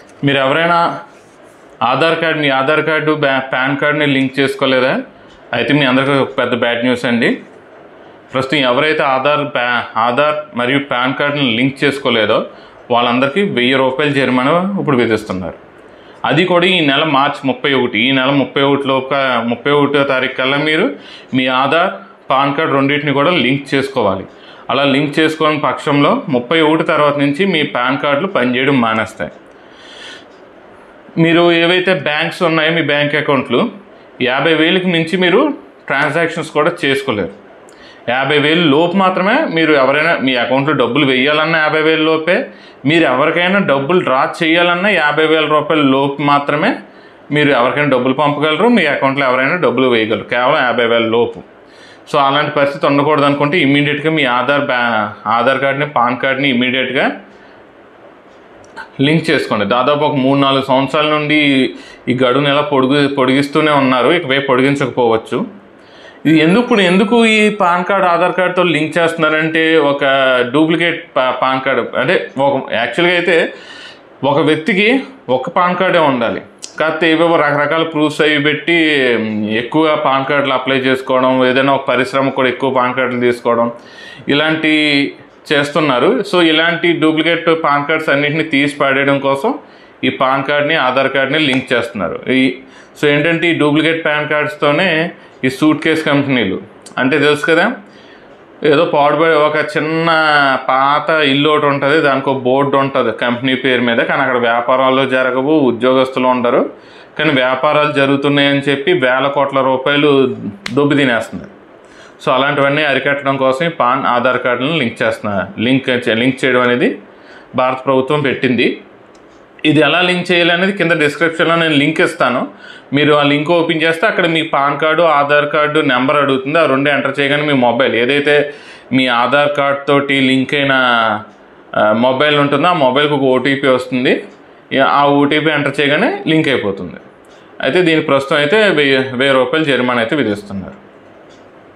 మీరు ఎవరైనా ఆధార్ కార్డ్ మీ ఆధార్ కార్డు బ్యా పాన్ కార్డ్ని లింక్ చేసుకోలేదా అయితే మీ అందరికీ ఒక పెద్ద బ్యాడ్ న్యూస్ అండి ప్రస్తుతం ఎవరైతే ఆధార్ ప్యా ఆధార్ మరియు పాన్ కార్డుని లింక్ చేసుకోలేదో వాళ్ళందరికీ వెయ్యి రూపాయల జరిమానా ఇప్పుడు విధిస్తున్నారు అది కూడా ఈ నెల మార్చి ముప్పై ఒకటి ఈ నెల ముప్పై ఒకటిలోక ముప్పై ఒకటో తారీఖు కల్లా మీరు మీ ఆధార్ పాన్ కార్డ్ రెండింటిని కూడా లింక్ చేసుకోవాలి అలా లింక్ చేసుకోని పక్షంలో ముప్పై ఒకటి తర్వాత నుంచి మీ పాన్ కార్డులు పనిచేయడం మానేస్తాయి మీరు ఏవైతే బ్యాంక్స్ ఉన్నాయో మీ బ్యాంక్ అకౌంట్లు యాభై వేలకు మించి మీరు ట్రాన్సాక్షన్స్ కూడా చేసుకోలేరు యాభై వేలు లోపు మాత్రమే మీరు ఎవరైనా మీ అకౌంట్లో డబ్బులు వేయాలన్నా యాభై వేల లోపే మీరు ఎవరికైనా డబ్బులు డ్రా చేయాలన్నా యాభై వేల రూపాయల లోపు మాత్రమే మీరు ఎవరికైనా డబ్బులు పంపగలరు మీ అకౌంట్లో ఎవరైనా డబ్బులు వేయగలరు కేవలం యాభై వేల లోపు సో అలాంటి పరిస్థితి ఉండకూడదు అనుకుంటే ఇమీడియట్గా మీ ఆధార్ బ్యా ఆధార్ కార్డ్ని పాన్ కార్డ్ని ఇమీడియట్గా లింక్ చేసుకోండి దాదాపు ఒక మూడు నాలుగు సంవత్సరాల నుండి ఈ గడువుని ఎలా పొడుగు పొడిగిస్తూనే ఉన్నారు ఇకపై పొడిగించకపోవచ్చు ఇది ఎందుకు ఇప్పుడు ఎందుకు ఈ పాన్ కార్డ్ ఆధార్ కార్డ్తో లింక్ చేస్తున్నారంటే ఒక డూప్లికేట్ పా- పాన్ కార్డ్ అంటే ఒక యాక్చువల్గా అయితే ఒక వ్యక్తికి ఒక పాన్ కార్డే ఉండాలి కాకపోతే ఏవేవో రకరకాల ప్రూఫ్స్ అవి పెట్టి మ్, ఎక్కువ పాన్ కార్డులు అప్లై చేసుకోవడం ఏదైనా ఒక పరిశ్రమ కూడా ఎక్కువ పాన్ కార్డులు తీసుకోవడం ఇలాంటి చేస్తున్నారు సో ఇలాంటి డూప్లికేట్ పాన్ కార్డ్స్ అన్నింటినీ తీసి పడేయడం కోసం ఈ పాన్ కార్డ్ని ఆధార్ కార్డ్ని లింక్ చేస్తున్నారు ఈ సో ఏంటంటే ఈ డూప్లికేట్ పాన్ కార్డ్స్తోనే ఈ సూట్ కేస్ కంపెనీలు అంటే తెలుసు కదా ఏదో పాడుబడి ఒక చిన్న పాత ఇల్లు ఒకటి ఉంటుంది దానికి ఒక బోర్డు ఉంటుంది కంపెనీ పేరు మీద కానీ అక్కడ వ్యాపారాలు జరగవు ఉద్యోగస్తులు ఉండరు కానీ వ్యాపారాలు జరుగుతున్నాయని చెప్పి వేల కోట్ల రూపాయలు దొబ్బి తినేస్తుంది సో అలాంటివన్నీ అరికట్టడం కోసం ఈ పాన్ ఆధార్ కార్డులను లింక్ చేస్తున్నారు లింక్ లింక్ చేయడం అనేది భారత ప్రభుత్వం పెట్టింది ఇది ఎలా లింక్ చేయాలి అనేది కింద డిస్క్రిప్షన్లో నేను లింక్ ఇస్తాను మీరు ఆ లింక్ ఓపెన్ చేస్తే అక్కడ మీ PAN card Aadhaar card number అడుగుతుంది ఆ రెండు ఎంటర్ చేయగానే మీ మొబైల్ ఏదైతే మీ ఆధార్ కార్డ్ తోటి లింక్ అయిన ఆ, మొబైల్ ఉంటుందో ఆ మొబైల్కి ఒక ఓటీపీ వస్తుంది ఇక ఆ ఓటీపీ ఎంటర్ చేయగానే లింక్ అయిపోతుంది అయితే దీని ప్రస్తుతం అయితే వెయ్యి వెయ్యి రూపాయలు జరిమానా అయితే విధిస్తున్నారు